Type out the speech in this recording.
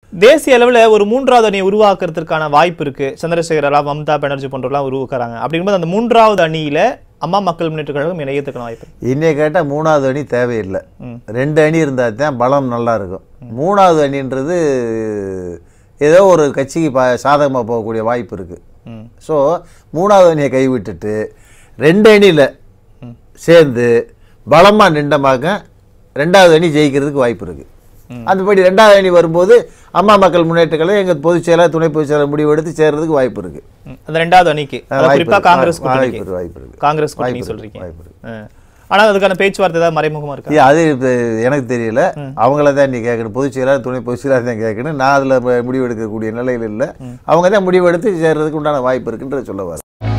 தேசிய அளவுல ஒரு மூன்றாவது அணியை உருவாக்குறதுக்கான வாய்ப்பு இருக்கு சந்திரசேகர ராவ் மம்தா பானர்ஜி போன்றவர்களாம் உருவாக்குறாங்க அப்படிங்கும்போது அந்த மூன்றாவது அணியில அம்மா மக்கள் முன்னேற்ற கழகம் இணையத்துக்கான வாய்ப்பு இருக்கு. இன்னைய கேட்டால் மூணாவது அணி தேவையில்லை ம். ரெண்டு அணி இருந்தால் தான் பலம் நல்லா இருக்கும் மூணாவது அணின்றது ஏதோ ஒரு கட்சிக்கு பா சாதகமாக போகக்கூடிய வாய்ப்பு இருக்குது ம். ஸோ மூணாவது அணியை கைவிட்டுட்டு ரெண்டு அணியில் சேர்ந்து பலமாக நின்றமாக ரெண்டாவது அணி ஜெயிக்கிறதுக்கு வாய்ப்பு இருக்குது அதுபடி ரெண்டாவது அணி வரும்போது அம்மா மக்கள் முன்னேற்ற கழகம் எங்கள் பொதுச் செயலாளர் துணை பொதுச் செயலாளர் முடிவெடுத்து சேர்றதுக்கு வாய்ப்பு இருக்குது ம். அந்த ரெண்டாவது அணிக்கு அதாவது வாய்ப்பு குறிப்பா இருக்கு. காங்கிரஸ் வாய்ப்பு கூட்டணிக்கு இருக்கு, வாய்ப்பு இருக்கு. காங்கிரஸ் கூட்டணி வாய்ப்பு சொல்றீங்க இருக்கு, வாய்ப்பு இருக்கு. ஆ. ஆனா அதுக்கான பேச்சுவார்த்தை ஏதாவது மறைமுகமா இருக்கா ஏய், அது இப்ப எனக்கு தெரியல அவங்கள தான் நீ கேட்கணும் பொதுச் செயலாளர் துணை பொதுச் செயலாளர் தான் கேட்கணும் நான் அதில் முடிவெடுக்கக்கூடிய நிலையில் இல்லை அவங்க தான் முடிவெடுத்து சேர்றதுக்கு உண்டான வாய்ப்பு இருக்குன்றது சொல்ல வரேன்